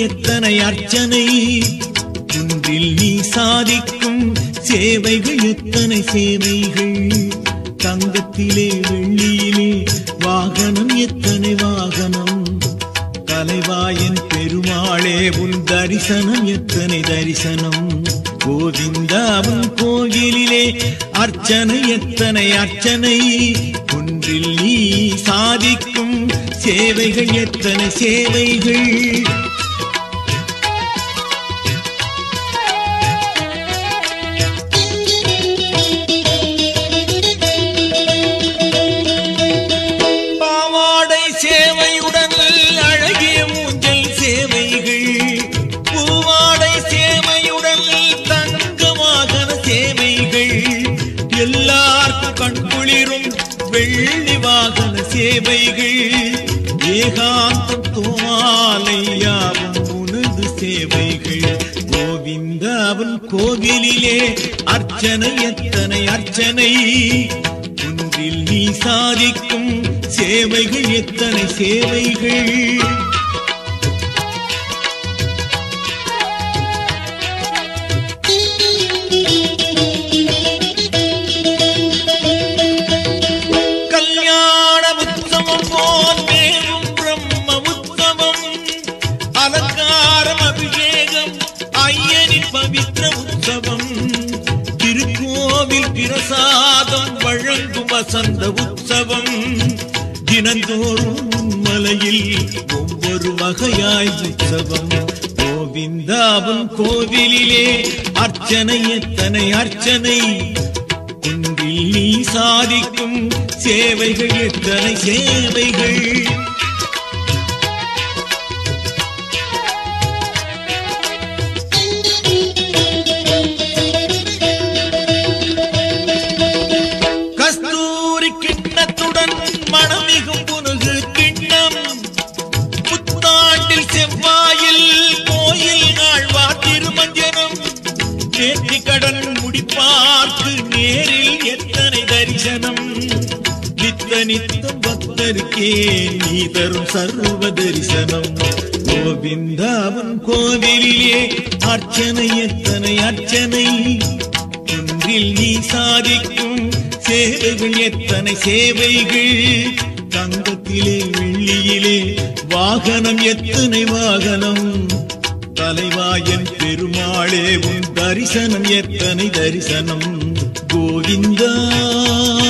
எத்தனை அர்ச்சனை குன்றில் நீ சாதிக்கும் சேவைகள் எத்தனை சேவைகள் தங்கத்திலே வெள்ளியிலே வாகனம் எத்தனை வாகனம் கலைவாயன் பெருமாளே உன் தரிசனம் எத்தனை தரிசனம் கோவிந்தாவும் கோயிலிலே அர்ச்சனை எத்தனை அர்ச்சனை ஒன்றில் நீ சாதிக்கும் சேவைகள் எத்தனை சேவைகள் பாவாடை சேவையுடன் அழகிய மூஞ்சல் சேவைகள் பூவாடை சேவையுடன் தங்க வாகன சேவைகள் எல்லாருக்கும் கண்குளிரும் வெள்ளி வாகன சேவைகள் ஏகாந்தம் தோமாலையாவும் உனது சேவைகள் கோவிந்தாவின் கோவிலிலே அர்ச்சனை எத்தனை அர்ச்சனை ஒன்றில் நீ சாதிக்கும் சேவைகள் எத்தனை சேவைகள் கல்யாண உற்சவம் போல் மேலும் பிரம்ம உற்சவம் அலங்காரம் அபிஷேகம் ஐயனின் பவித்திர உற்சவம் திருக்கோவில் பிரசாதம் வழங்கும் வசந்த உற்சவம் தினந்தோறும் மலையில் ஒவ்வொரு வகையாய் உற்சவம் கோவிந்தாவும் கோவிலிலே அர்ச்சனை எத்தனை அர்ச்சனை குன்றில் நீ சாதிக்கும் சேவைகள் எத்தனை சேவைகள் கஸ்தூரி கிண்ணத்துடன் மணமிகும் புனுகு கிண்ணம் புத்தாண்டில் செவ்வாயில் கோயில் நாழ்வார் திருமஞ்சனம் நேர்த்தி கடன் முடிப்பார்க்கு நேரில் எத்தனை தரிசனம் நித்த நித்தம் பக்தருக்கே நீ தரும் சர்வ தரிசனம் கோவிந்தாவன் கோவிலிலே அர்ச்சனை எத்தனை அர்ச்சனை ஒன்றில் நீ சாதிக்கும் சேவைகள் எத்தனை சேவைகள் தங்கத்திலே வெள்ளியிலே வாகனம் எத்தனை வாகனம் தலைவாயன் பெருமாளே உன் தரிசனம் எத்தனை தரிசனம் கோவிந்தா